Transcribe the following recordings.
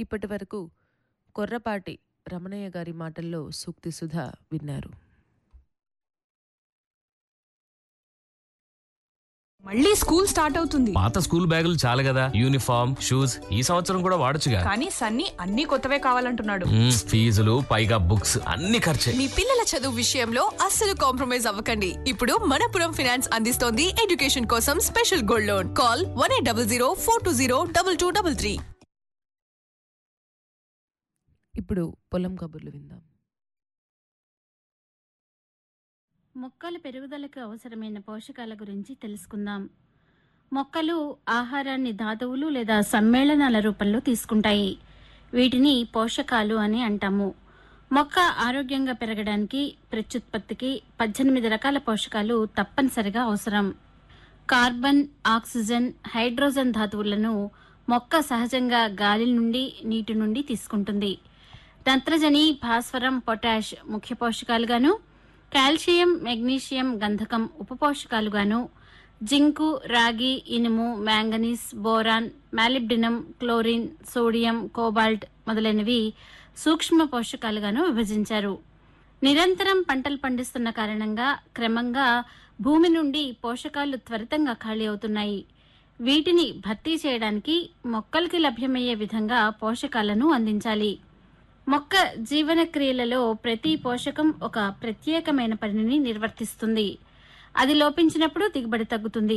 ఇప్పటి వరకు కొర్రపాటి రమణయ్య గారి మాటల్లో సూక్తి సుధ విన్నారు మళ్ళీ స్కూల్ స్టార్ట్ అవుతుంది పాత స్కూల్ బ్యాగులు చాలు కదా యూనిఫామ్ షూస్ ఈ సంవత్సరం కూడా వాడొచ్చుగా కానీ సన్నీ అన్ని కొత్తవే కావాలంటున్నాడు మ్మ్, ఫీజులు పైగా బుక్స్ అన్ని ఖర్చే మీ పిల్లల చదువు విషయంలో అస్సలు కాంప్రమైజ్ అవ్వకండి ఇప్పుడు మనపురం ఫినాన్స్ అందిస్తోంది ఎడ్యుకేషన్ కోసం special gold loan call one eight double zero four two zero double two double three ఇప్పుడు పొలం కబుర్లు విందాం మొక్కల పెరుగుదలకు అవసరమైన పోషకాల గురించి తెలుసుకుందాం మొక్కలు ఆహారాన్ని ధాతువులు లేదా సమ్మేళనాల రూపంలో తీసుకుంటాయి వీటిని పోషకాలు అని అంటాము మొక్క ఆరోగ్యంగా పెరగడానికి ప్రత్యుత్పత్తికి పద్దెనిమిది రకాల పోషకాలు తప్పనిసరిగా అవసరం కార్బన్ ఆక్సిజన్ హైడ్రోజన్ ధాతువులను మొక్క సహజంగా గాలి నుండి నీటి నుండి తీసుకుంటుంది నత్రజని భాస్వరం పొటాష్ ముఖ్య పోషకాలుగాను కాల్షియం మెగ్నీషియం గంధకం ఉపపోషకాలుగాను జింకు రాగి ఇనుము manganese boron molybdenum chlorine sodium cobalt మొదలైనవి సూక్ష్మ పోషకాలుగాను విభజించారు నిరంతరం పంటలు పండిస్తున్న కారణంగా క్రమంగా భూమి నుండి పోషకాలు త్వరితంగా ఖాళీ అవుతున్నాయి వీటిని భర్తీ చేయడానికి మొక్కలకి లభ్యమయ్యే విధంగా పోషకాలను అందించాలి మొక్క జీవన క్రియలలో ప్రతి పోషకం ఒక ప్రత్యేకమైన పనిని నిర్వర్తిస్తుంది అది లోపించినప్పుడు దిగుబడి తగ్గుతుంది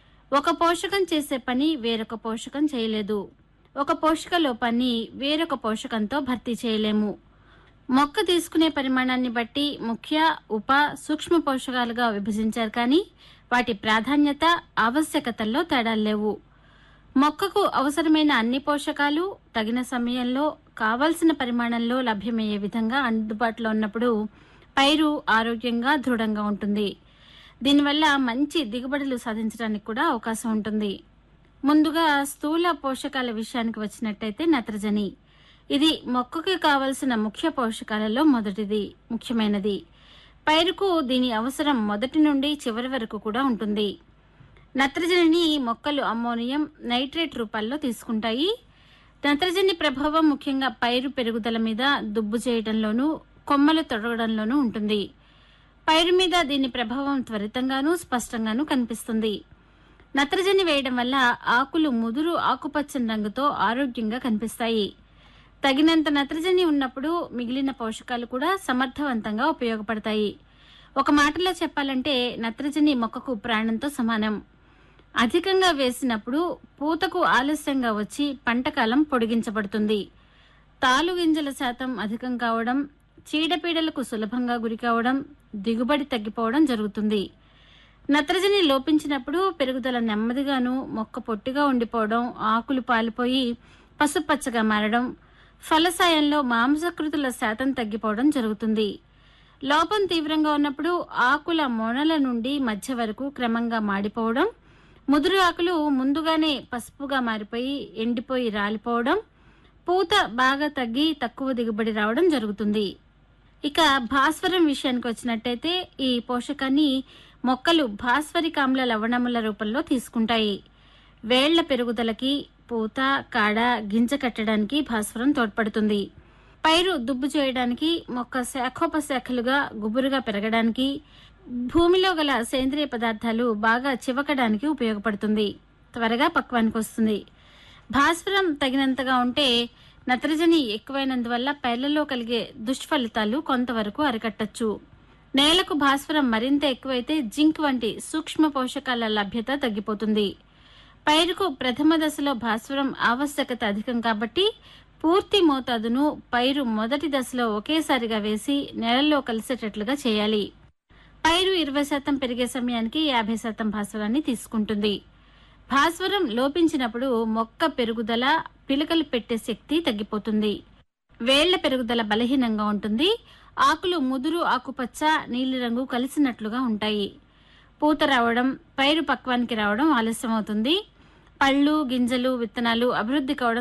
ఒక పోషకం చేసే పని వేరొక పోషకం చేయలేదు ఒక పోషక లోపాన్ని వేరొక పోషకంతో భర్తీ చేయలేము మొక్క తీసుకునే పరిమాణాన్ని బట్టి ముఖ్య ఉప సూక్ష్మ పోషకాలుగా విభజించారు కానీ వాటి ప్రాధాన్యత ఆవశ్యకతల్లో తేడాలు లేవు మొక్కకు అవసరమైన అన్ని పోషకాలు తగిన సమయంలో కావలసిన పరిమాణంలో లభ్యమయ్యే విధంగా అందుబాటులో ఉన్నప్పుడు పైరు ఆరోగ్యంగా దృఢంగా ఉంటుంది దీనివల్ల మంచి దిగుబడులు సాధించడానికి కూడా అవకాశం ఉంటుంది ముందుగా స్థూల పోషకాల విషయానికి వచ్చినట్టయితే నత్రజని ఇది మొక్కకి కావలసిన ముఖ్య పోషకాలలో మొదటిది ముఖ్యమైనది పైరుకు దీని అవసరం మొదటి నుండి చివరి వరకు కూడా ఉంటుంది నత్రజనిని మొక్కలు అమ్మోనియం నైట్రేట్ రూపాల్లో తీసుకుంటాయి నత్రజని ప్రభావం ముఖ్యంగా పైరు పెరుగుదల మీద దుబ్బు చేయడంలోనూ కొమ్మలు తొడగడంలోనూ ఉంటుంది పైరు మీద దీని ప్రభావం త్వరితంగానూ స్పష్టంగానూ కనిపిస్తుంది నత్రజని వేయడం వల్ల ఆకులు ముదురు ఆకుపచ్చని రంగుతో ఆరోగ్యంగా కనిపిస్తాయి తగినంత నత్రజని ఉన్నప్పుడు మిగిలిన పోషకాలు కూడా సమర్థవంతంగా ఉపయోగపడతాయి ఒక మాటలో చెప్పాలంటే నత్రజని మొక్కకు ప్రాణంతో సమానం అధికంగా వేసినప్పుడు పూతకు ఆలస్యంగా వచ్చి పంటకాలం పొడిగించబడుతుంది తాలు గింజల శాతం అధికం కావడం చీడపీడలకు సులభంగా గురి కావడం దిగుబడి తగ్గిపోవడం జరుగుతుంది నత్రజని లోపించినప్పుడు పెరుగుదల నెమ్మదిగాను మొక్క పొట్టిగా ఉండిపోవడం ఆకులు పాలిపోయి పసుపచ్చగా మారడం ఫలసాయంలో మాంసకృతుల శాతం తగ్గిపోవడం జరుగుతుంది లోపం తీవ్రంగా ఉన్నప్పుడు ఆకుల మొనల నుండి మధ్య వరకు క్రమంగా మాడిపోవడం ముదురు ఆకులు ముందుగానే పసుపుగా మారిపోయి ఎండిపోయి రాలిపోవడం పూత బాగా తగ్గి తక్కువ దిగుబడి రావడం జరుగుతుంది ఇక భాస్వరం విషయానికి వచ్చినట్టయితే ఈ పోషకాన్ని మొక్కలు భాస్వరిక ఆమ్ల లవణముల రూపంలో తీసుకుంటాయి వేళ్ల పెరుగుదలకి పూత కాడ గింజ కట్టడానికి భాస్వరం తోడ్పడుతుంది పైరు దుబ్బు చేయడానికి మొక్క శాఖోపశాఖలుగా గుబురుగా పెరగడానికి భూమిలో గల సేంద్రియ పదార్థాలు బాగా చివకడానికి ఉపయోగపడుతుంది త్వరగా పక్వానికి వస్తుంది భాస్వరం తగినంతగా ఉంటే నత్రజని ఎక్కువైనందువల్ల పైర్లలో కలిగే దుష్ఫలితాలు కొంతవరకు అరికట్టచ్చు నేలకు భాస్వరం మరింత ఎక్కువైతే జింక్ వంటి సూక్ష్మ పోషకాల లభ్యత తగ్గిపోతుంది పైరుకు ప్రథమ దశలో భాస్వరం ఆవశ్యకత అధికం కాబట్టి పూర్తి మోతాదును పైరు మొదటి దశలో ఒకేసారిగా వేసి నేలలో కలిసేటట్లుగా చేయాలి పైరు ఇరవై శాతం పెరిగే సమయానికి యాభై శాతం భాస్వరాన్ని తీసుకుంటుంది భాస్వరం లోపించినప్పుడు మొక్క పెరుగుదల పిలకలు పెట్టే శక్తి తగ్గిపోతుంది వేళ్ల పెరుగుదల బలహీనంగా ఉంటుంది ఆకులు ముదురు ఆకుపచ్చ నీలిరంగు కలిసినట్లుగా ఉంటాయి పూత రావడం పైరు పక్వానికి రావడం ఆలస్యమవుతుంది పళ్ళు గింజలు విత్తనాలు అభివృద్ధి కావడం